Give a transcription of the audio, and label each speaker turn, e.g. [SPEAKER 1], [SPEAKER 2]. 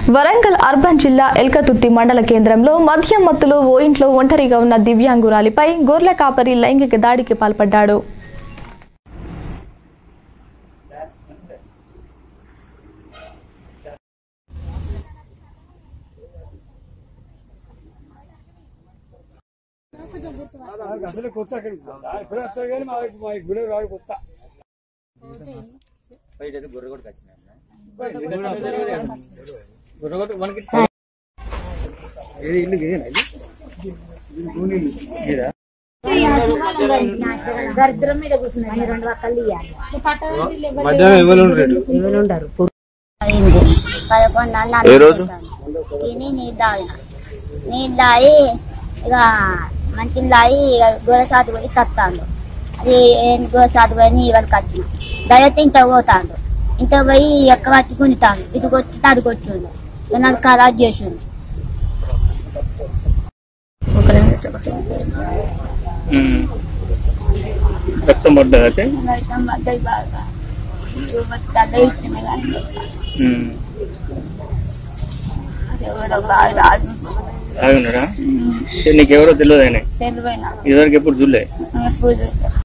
[SPEAKER 1] Warangal urban జిల్లా ఎల్కతుర్తి మండల కేంద్రంలో మద్యం మత్తులో ఓ ఇంట్లో ఒంటరిగా ఉన్న దివ్యాంగురాలిపై గొర్రెల కాపరి లైంగిక దాడికి పాల్పడ్డాడు
[SPEAKER 2] అసలు కొత్త అక్కడికి కొత్త ఇప్పుడు వస్తారు కానీ మా మా గుడి రాడు కొత్త
[SPEAKER 3] బయట అయితే గొర్రె కొట్టుకు వచ్చినాయి గొర్రె కొట్టు మనకి
[SPEAKER 2] ఇది ఇల్లు ఇదేనా ఇది? ఇది నూనె ఇల్లు. ఇదా?
[SPEAKER 4] దరిద్రం మీద కూర్చున్నాయి రెండు పక్కలు ఇవ్వాలి
[SPEAKER 2] మధ్యాహ్నం ఎవరు ఉండరు
[SPEAKER 4] అయింది పదకొండు
[SPEAKER 3] ఏ రోజు?
[SPEAKER 4] తిని నీళ్ళు తాగిన నీళ్ళు తాగి ఇక మంచిని తాగి ఇక గోల సాతు పోయి తత్తాడు అది ఏం గోల సాతు పోయి ఇవాళకి వచ్చిన దయతో ఇంత పోతాడు ఇంత పోయి ఎక్క పట్టుకుంటాడు ఇది కొట్టి అది కొట్టిండు ఇక నాకు ఖరాబ్ చేసిండు
[SPEAKER 3] రక్తం పడ్డది అయితే
[SPEAKER 4] అయితే మధ్య బాగా తల ఇచ్చింది కానీ ఎవరో బాగా రాదు
[SPEAKER 3] ఆగున్నాడా నీకెవరో తెలియదు ఆయన
[SPEAKER 4] తెలివైనా
[SPEAKER 3] ఇదివరకు ఎప్పుడు చూడలే
[SPEAKER 4] ఎప్పుడు